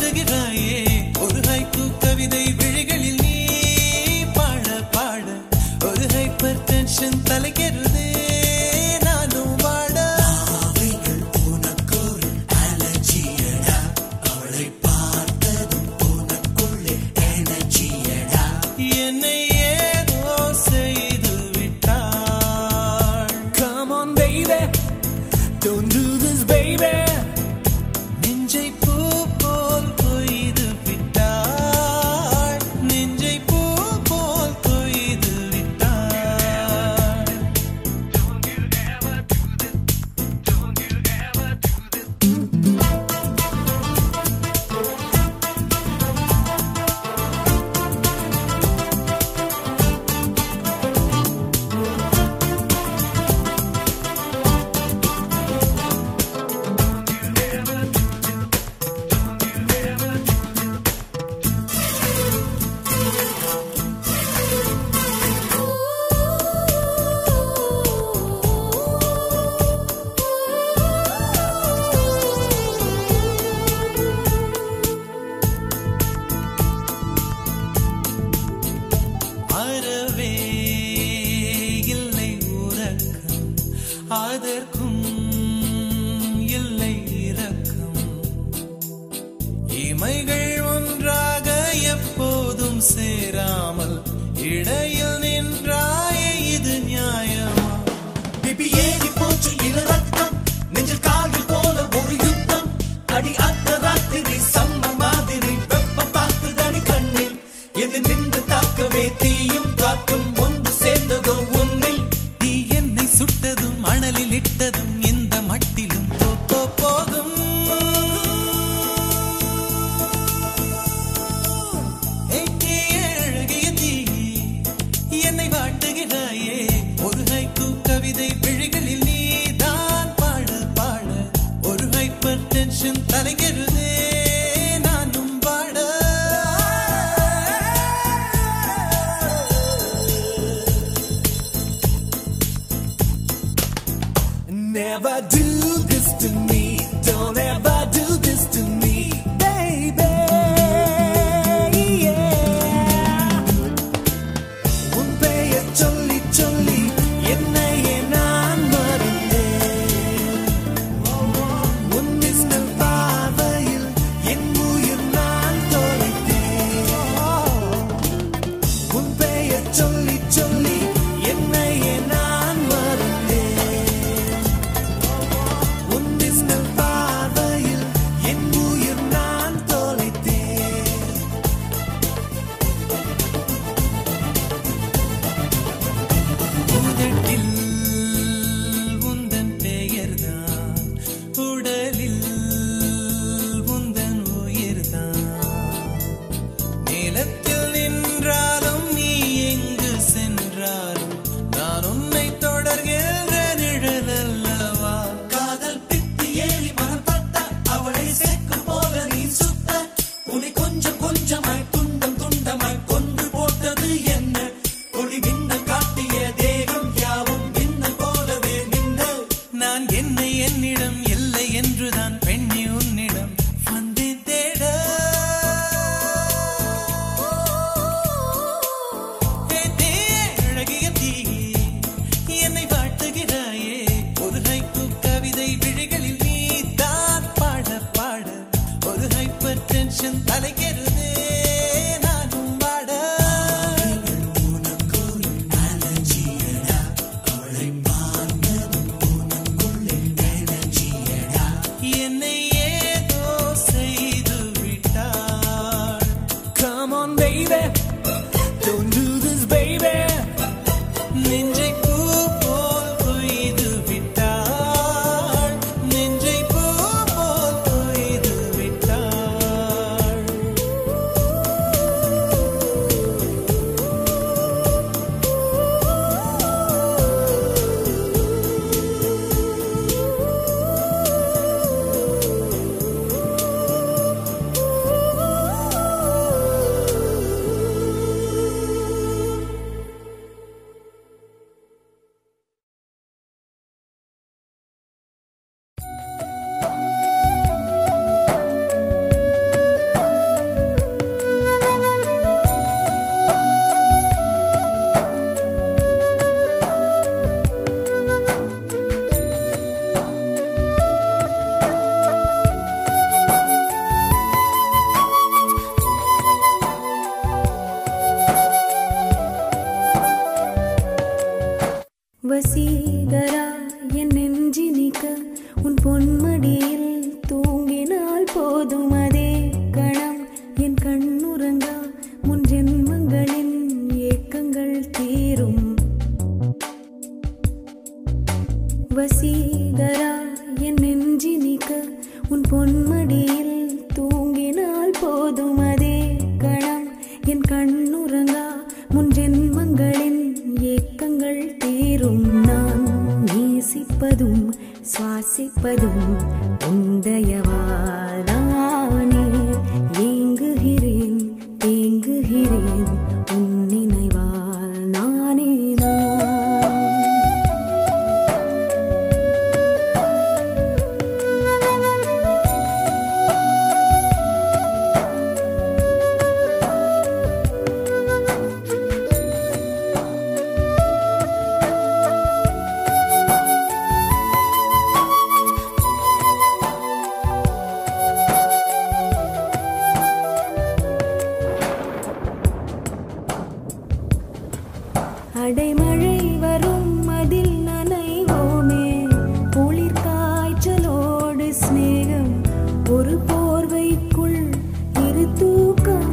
வாட்டுகிறாயே ஒரு ஹைக்கூ கவிதை விழிகளில் நீ பாட பாட ஒரு ஹைப்பர் டென்ஷன் தலைக்கிறதே நானும் வாட உனக்கொரு அலர்ஜியடா அவளை பார்த்ததும் உனக்குள்ளே எனர்ஜியடா என்னை ஏதோ செய்து விட்டாள் Come on, baby. Don't do this, baby. நெஞ்சை பூ போல் கொய்து விட்டாள் நெஞ்சை பூ போல் கொய்து விட்டாள் அறவே இல்லை உறக்கம் அதற்கும் இல்லை இரக்கம் இமைகள் ஒன்றாக எப்போதும் சேராமல் இடையில் நின்றாயே இது நியாயமா பிபி ஏறி போச்சு இள ரத்தம் நெஞ்சில் கால்கள் போல ஒரு யுத்தம் அடி அந்த ராத்திரி சம்ம மாதிரி வெப்பம் தாக்குதடி கண்ணில் எது நின்று தாக்கவே தீயும் காற்றும் ஒன்று சேர்ந்ததோ உன்னில் நீ என்னை சுட்டதும் மணலில் இட்டதும் இந்த மட்டிலும் போ, போ, போதும் ஏய், தீயே, அழகிய தீயே, என்னை வாட்டுகிறாயே ஒரு ஹைக்கூ கவிதை விழிகளில் நீதான் பாட பாட ஒரு ஹைப்பர் டென்ஷன் தலைகிறதே நானும் பாட Never do this to me. Don't ever do this to me, baby. Yeah. உன் பெயர் சொல்லி சொல்லி என்னையே நான் மறந்தேன் உன் மின்னல் பார்வையில் என் உயிர் நான் தொலைத்தேன் உன் பெயர் சொல்லி சொல்லி என்னையே நான் மறந்தேன் உன் மின்னல் பார்வையில் என் உயிர் நான் தொலைத்தேன் உதட்டில் உந்தன் பெயர்தான் உடலில் உந்தன் உயிர்தான் நிலத்தில் நின்றாலும் நீ எங்கு சென்றாலும் நான் உன்னை தொடர்கின்ற நிழல் அல்லவா காதல் பித்து ஏறி மனம் பட்ட அவளை சேர்க்கும் போல நீ சுத்த உன்னை கொஞ்சம் கொஞ்சமாய் துண்டம் துண்டமாய் கொன்று போட்டது என்ன ஒளி மின்னல் காட்டிய தேகம் யாவும் மின்னல் போலவே மின்னல் நான் என்னை என்னிடம் இல்லை என்றுதான் பெண்ணி உன்னிடம் வந்தேன் தேட ஏ தீயே, அழகிய தீயே, என்னை வாட்டுகிறாயே ஒரு ஹைக்கூ கவிதை விழிகளில் நீ தான் பாட பாட ஒரு ஹைப்பர் டென்ஷன் தலைக்கிறதே நானும் வாட என்னை ஏதோ செய்து விட்டாள் Come on baby don't do this baby நெஞ்சை பூ போல் கொய்து விட்டாள் நெஞ்சை பூ போல் கொய்து விட்டாள் போதும் அதே கணம் என் கண்ணுறங்கா முன் ஜென்மங்களின் ஏக்கங்கள் தீரும் நான் நேசிப்பதும் சுவாசிப்பதும் உந்தயவாதானே ஏங்குகிறேன் தேங்குகிறேன் உன் நினைவால் நானே நான் அடைமழை வரும் அதில் நனைவோமே குளிர் காய்ச்சலோடு சிநேகம் ஒரு போர்வைக்குள் இரு தூக்கம்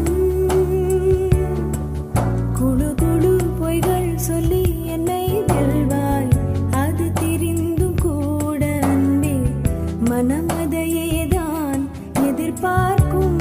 குழு குழு பொய்கள் சொல்லி என்னை வெல்வாய் அது தெரிந்தும் கூட அன்பே மனம் அதையேதான் எதிர்பார்க்கும்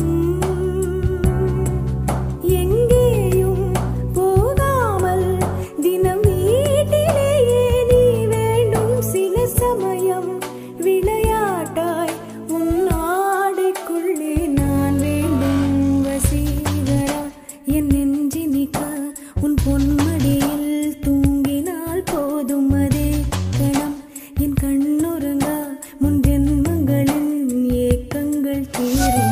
எங்கேயும் போகாமல் தினம் வீட்டிலேயே நீ வேண்டும் சில சமயம் விளையாட்டாய் உன் ஆடைக்குள்ளே நான் வேண்டும் வசீகரா என் நெஞ்சினிக்க உன் பொன்மடியில் தூங்கினால் போதும் அதே கணம் என் கண்ணுறங்கா முன் ஜென்மங்களின் ஏக்கங்கள் தீரும்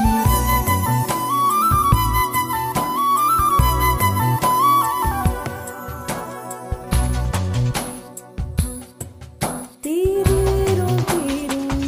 தீரும் தீரும்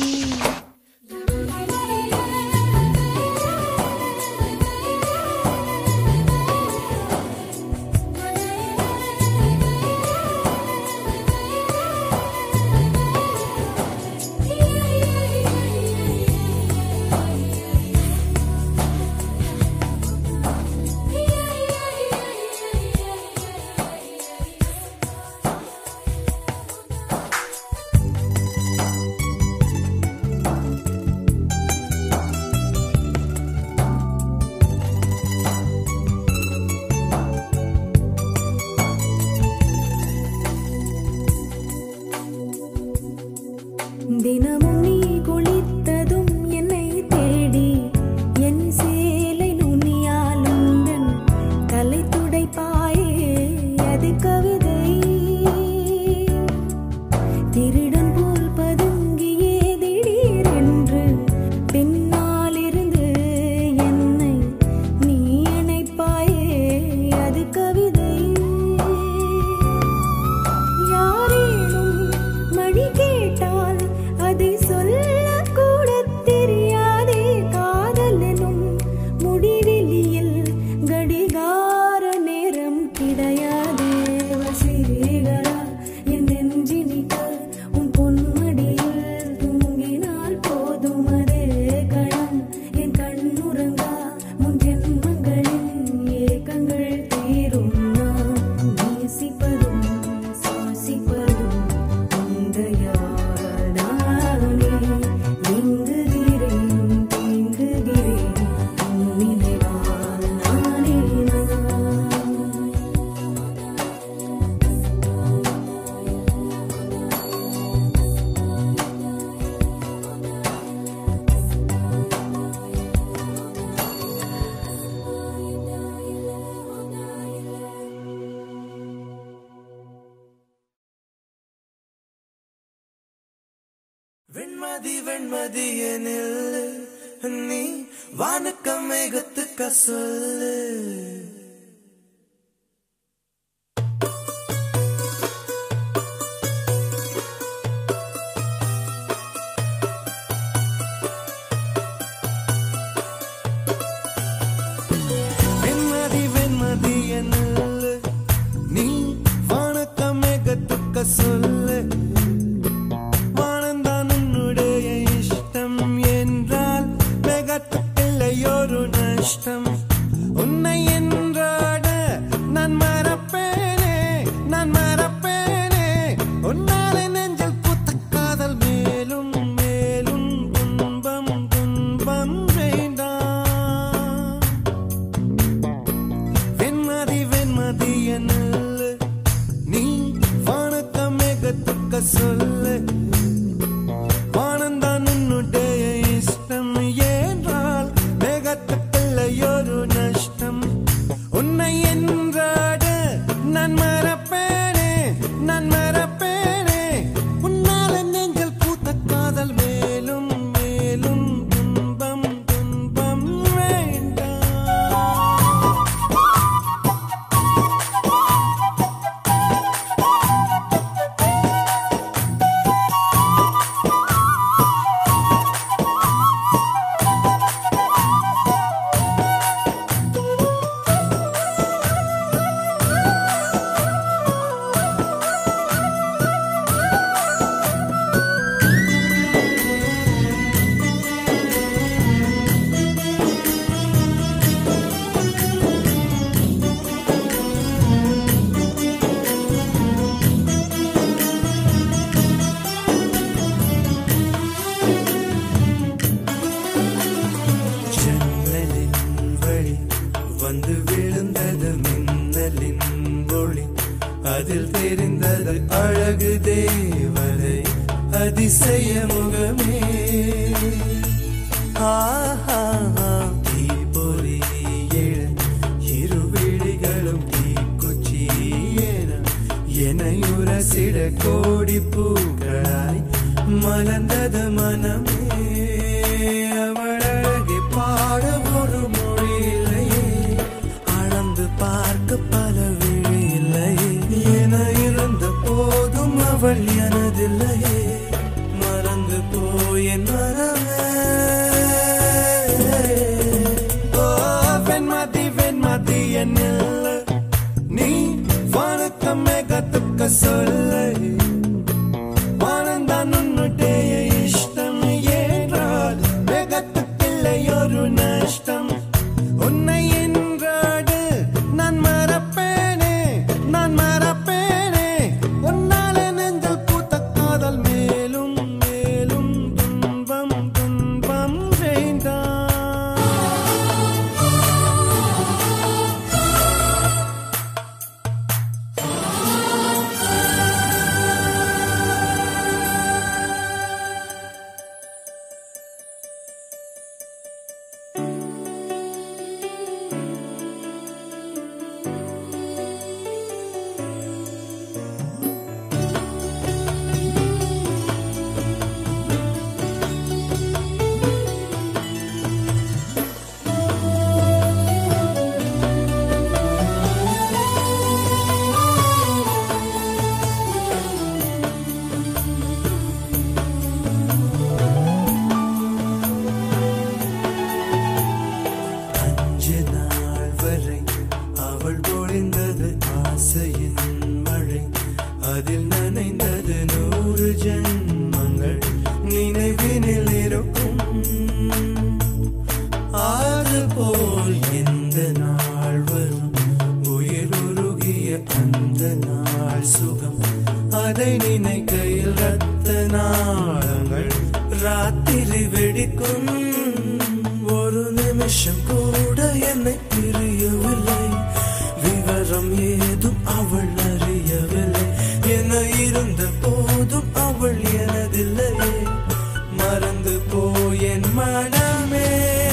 தினமும் நீ குளித்ததும் என்னை தேடி என் சேலை நுனியால் உந்தன் தலை துடைப்பாயே அது கவிதை திருடன் போல் பதுங்கியே திடீரென்று பின்னாலிருந்து என்னை நீ அணைப்பாயே அது கவிதை யாரேனும் மணி கேட்டால் அதை சொல்லக்கூட தெரியாதே காதல் எனும் முடிவெளியில் கடிகார நேரம் கிடையாதே வசீகரா என் நெஞ்சினிக்க உன் பொன்மடியில் தூங்கினால் போதும் அதே கணம் என் கண்ணுறங்கா முன் ஜென்மங்களின் ஏக்கங்கள் தீரும் நான் நேசிப்பதும் சுவாசிப்பதும் உந்தையாடானே எங்குகிறேன் தேங்குகிறேன் உன் நினைவால் நானே நான் வெண்மதி வெண்மதி எனில் நீ வானுக்க மேகத்துக்க சொல்லு வெண்மதி வெண்மதி எனில் நீ வானுக்க மேகத்துக்க சொல்லு வானந்தான் உன்னுடைய இஷ்டம் என்றால் மிகத்தில்லையொரு நஷ்டம் உன்னை என்றாட நான் மறப்பேனே நான் மறப்பேனே உன்னாலே நெஞ்சில் புத்த காதல் மேலும் மேலும் துன்பம் துன்பம் வேண்டாம் வேகத்துக்கில்லையொரு நஷ்டம் உன்னை என்றாட நான் மறப்பேனே நான் மறப்பேனே உன்னால நெஞ்சல் பூத்த காதல் மேலும் மேலும் துன்பம் துன்பம் வேண்டாம் ஜன்னலின் வழி வந்து விழுந்தது மின்னலின் ஒளி அதில் தெரிந்தது அழகு தேவதை அதிசய முகமே ஆஹா தீபொறி எழ இரு விழிகளும் தீக்குச்சி என என்னை உரசிட கோடி பூக்களாய் மலர்ந்தது மனமே அவள் அழகை பாட ஒரு மொழி இல்லையே அளந்து பார்க்க பல விழி இல்லையே என இருந்த போதும் அவள் எனதில்லையே மறந்து போய் என் மனமே ஓ வெண்மதி வெண்மதி என்னில்லை நீ வணக்கம் மேகத்துக்க சொல்லை வானந்தான் உன்னுடைய இஷ்டம் ஏற்றால் வேகத்துக்கில்லை ஒரு நஷ்டம் உன்னை என்றாடு நான் மறப்பேனே நான் மறப்பேனே உன்னால நெஞ்சல் பூத்த காதல் மேலும் மேலும் துன்பம் துன்பம் வேண்டாம் அஞ்சு நாள் வரை அவள் பொழிந்தது ஆசையின் மழை அதில் நனைந்தது நூறு ஜென்மங்கள் நினைவினில் இருக்கும் ஆறு போல் எந்த நாள் வரும் உயிர் உருகிய அந்த நாள் சுகம் அதை நினைக்கையில் ரத்த நாளங்கள் ராத்திரி வெடிக்கும் ஒரு நிமிஷம் கூட என்னை பிரியவில்லை விவரம் ஏதும் அவள் அறியவில்லை என இருந்த போதும் அவள் எனதில்லையே மறந்து போய் என் மனமே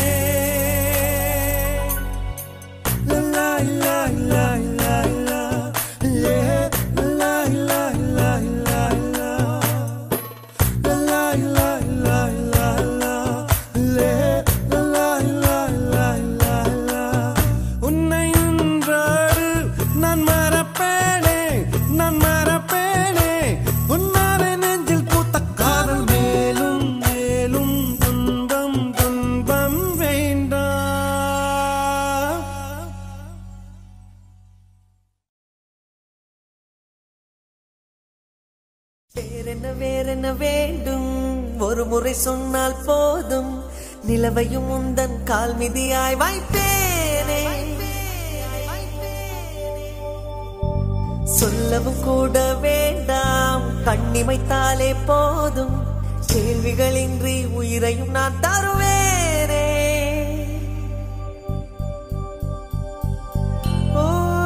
லா, லா, லா, லா, லா, லே, லா, லா, லா, லா, லா. லா, லா, லா, லா, லா, லே, லா, லா, லா, லா, லா. உன்னை இன்றாடு நான் மறப்பேனே நான் மறப்பேனே உன்னாலே நெஞ்சில் பூத்த காதல் மேலும் மேலும் துன்பம் துன்பம் வேண்டாம் வேறென்ன வேறென்ன வேண்டும் ஒரு முறை சொன்னால் போதும் நிலவையும் உந்தன் கால் மிதியாய் வைப்பேனே சொல்லவும் கூட வேண்டாம் கண்ணிமைத்தாலே போதும் கேள்விகளின்றி உயிரையும் நான் தருவேனே ஓ,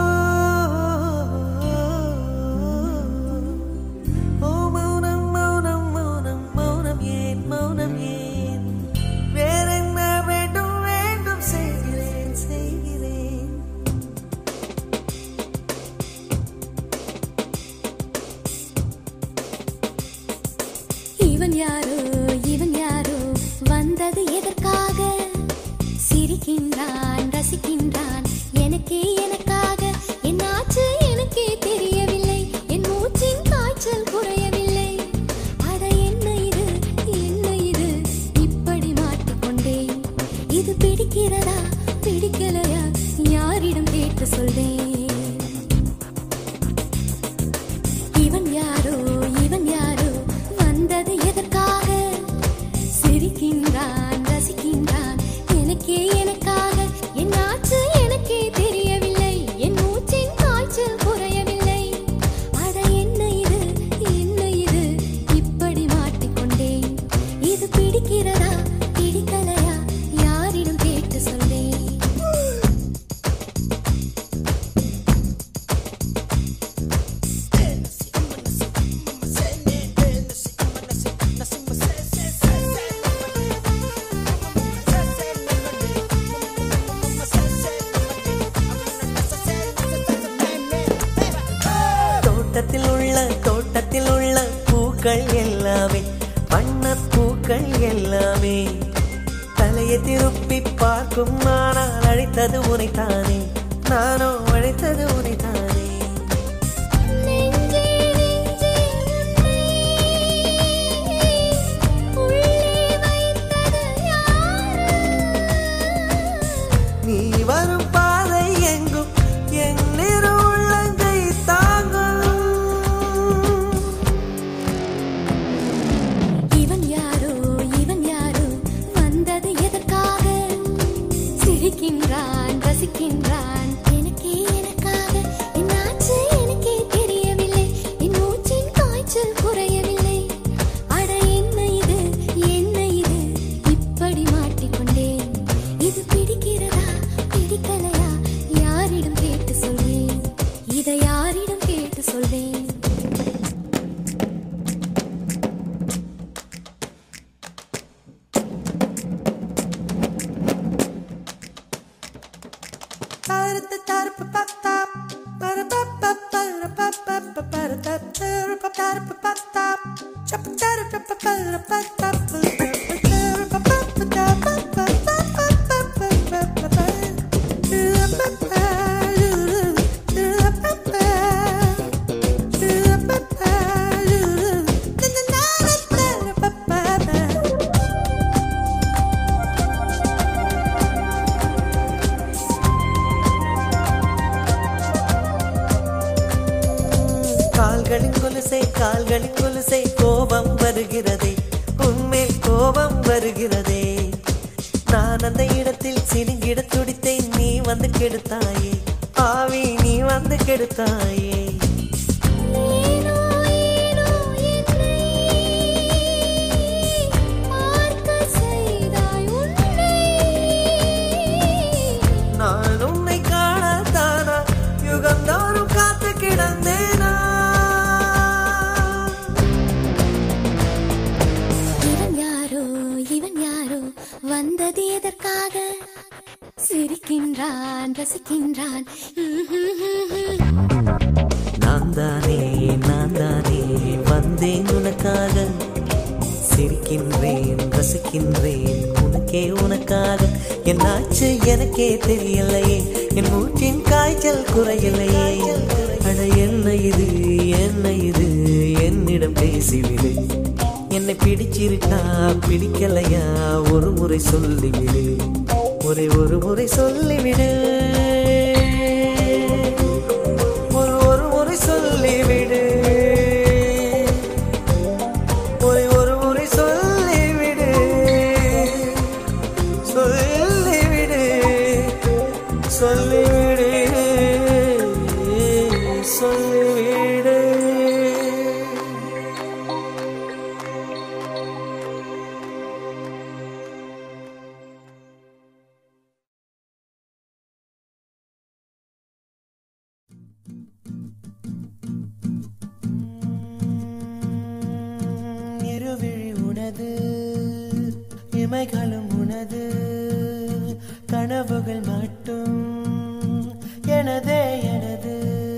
ஓ மௌனம் மௌனம் மௌனம் மௌனம் ஏன் மௌனம் ஏன் வேறென்ன வேண்டும் வேண்டும் சிரிக்கின்றான் ரசிக்கின்றான் எனக்கே எனக்காக என்னாச்சு எனக்கே தெரியவில்லை என் மூச்சின் காய்ச்சல் குறையவில்லை அட என்ன இது என்ன இது இப்படி மாட்டிக்கொண்டேன் இது பிடிக்கிறதா பிடிக்கலையா யாரிடம் கேட்டு சொல்வேன் இவன் யாரோ இவன் யாரோ வந்தது எதற்காக சிரிக்கின்றான் ரசிக்கின்றான் எனக்கே எனக்காக என்னாச்சு எனக்கே தெரியவில்லை என் மூச்சின் காய்ச்சல் குறையவில்லை அட என்ன இது என்ன இது இப்படி மாட்டிக்கொண்டேன் இது பிடிக்கிறதா பிடிக்கலையா யாரிடம் கேட்டு சொல்வேன் தோட்டத்தில் உள்ள தோட்டத்தில் உள்ள பூக்கள் எல்லாமே வண்ண பூக்கள் எல்லாமே தலையை திருப்பி பார்க்கும் நானால் அழைத்தது உனைத்தானே நானோ அழைத்தது உனைத்தானே நெஞ்சே நெஞ்சே உன்னை உள்ளே வைத்தது யாரு நீ வரும் பாதை எங்கும் என் நிறு உள்ளங்கை தாங்கும் இவன் யாரோ இவன் யாரோ வந்தது எதற்காக சிரிக்கின்றான் ரசிக்கின்றான் எனக்கே எனக்காக என்னாச்சு எனக்கே தெரியவில்லை என் மூச்சின் காய்ச்சல் குறையவில்லை அட என்ன இது என்ன இது இப்படி மாட்டிக்கொண்டேன் இது பிடிக்கிறதா பிடிக்கலையா யாரிடம் கேட்டு சொல்வேன் இதை யாரிடம் கேட்டு சொல்வேன் கால்களின் கொலுசை கால்களின் கொலுசை கோபம் வருகிறதே உன்மேல் கோபம் வருகிறதே நான் அந்த இடத்தில் சினுங்கிட துடித்தேன் நீ வந்து கெடுத்தாயே ஆவி நீ வந்து கெடுத்தாயே ஏனோ ஏனோ என்னை பார்க்க செய்தாய் உன்னை நான் உன்னை காணத்தானா யுகந்தோறும் காத்து கிடந்தேனா இவன் யாரோ இவன் யாரோ வந்தது எதற்காக சிரிக்கின்றான் ரசிக்கின்றான் நான் தானே நான் தானே வந்தேன் உனக்காக சிரிக்கின்றேன் ரசிக்கின்றேன் உனக்கே உனக்காக என்னாச்சு எனக்கே தெரியலையே என் மூச்சின் காய்ச்சல் குறையலையே அட என்ன இது என்ன இது என்னிடம் பேசிவிடு என்னை பிடிச்சிருக்கா பிடிக்கலையா ஒரு முறை சொல்லிவிடு ஒரே ஒரு முறை சொல்லிவிடு ஒரு ஒரு முறை சொல்லிவிடு ஒரே ஒரு முறை சொல்லிவிடு சொல்லிவிடு சொல்லிவிடு சொல்லிவிடு இருவிழி உனது இமைகளும் உனது கனவுகள் மட்டும் எனதே எனது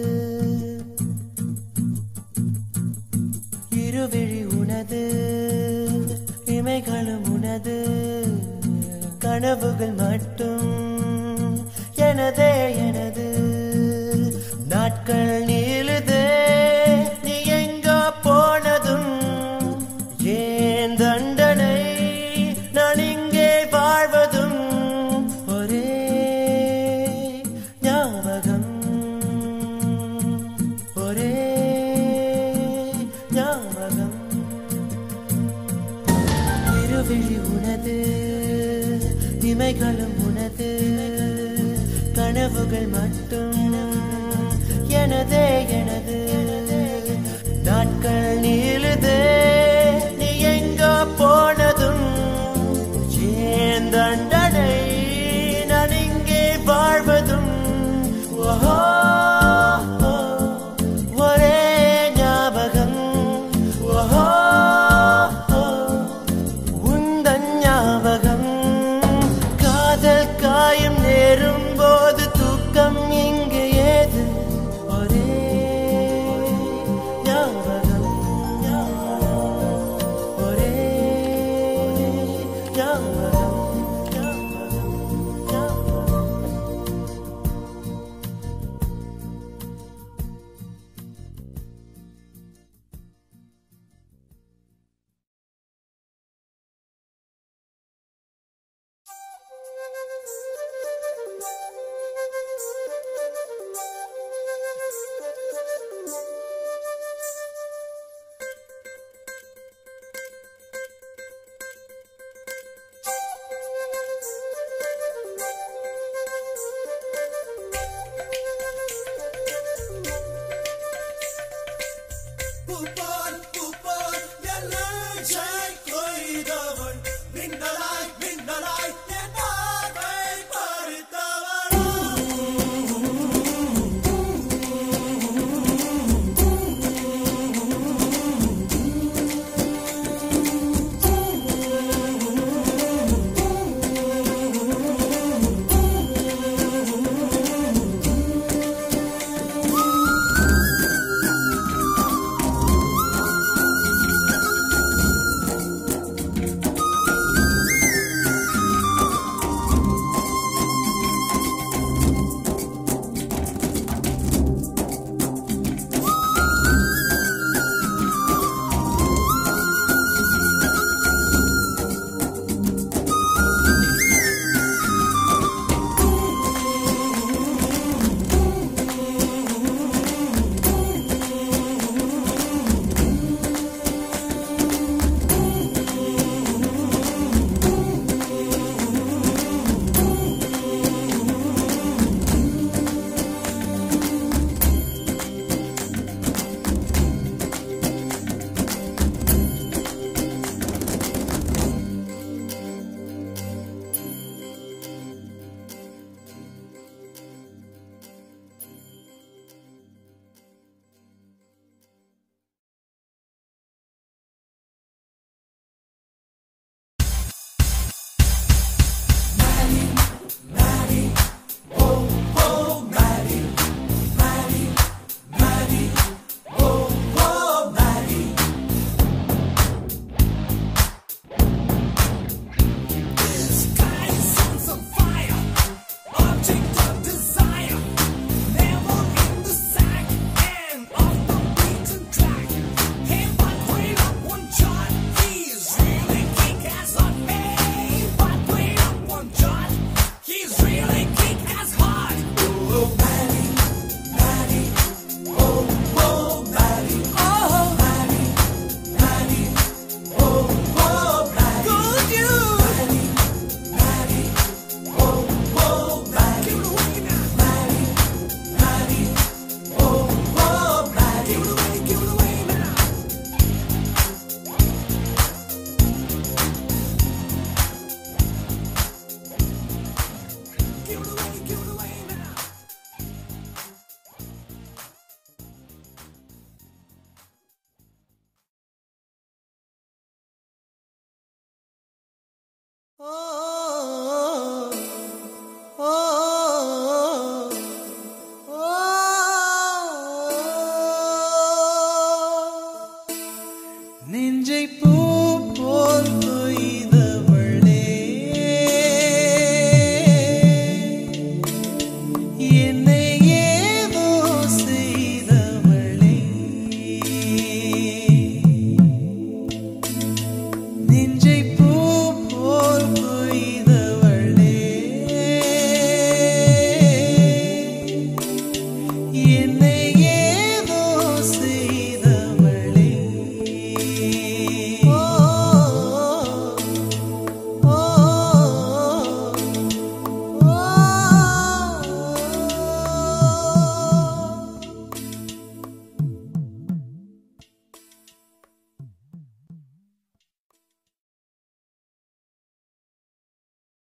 இருவிழி உனது இமைகளும் உனது கனவுகள் மட்டும் எனதே எனது நாட்கள் நீளுதே நீ எங்க போனதும் ஏன் தண்டனை நான் இங்கே வாழ்வதும் ஒரே ஞாபகம் ஒரே ஞாபகம் திருவிழி உனது இமைகளும் உனது கனவுகள் மட்டும் எனதே எனது நாட்கள் நீளுதே நீ எங்க போனதும் ஏன் தண்டனை நான் இங்கே வாழ்வதும் ஓஹோ ஒரே ஞாபகம் ஓஹோ உந்தன் ஞாபகம் காதல் காயம் நேரும் போது தூக்கம் இங்கு ஏது ஒரே ஞாபகம் ஒரே ஞாபகம் ஞாபகம் ஞாபகம் பூப்பால் பூப்பால் எல்லை கொய்தவள் மின்னலாய் மின்னலாய் என் பார்வை பறித்தவள் Give it away, give it away.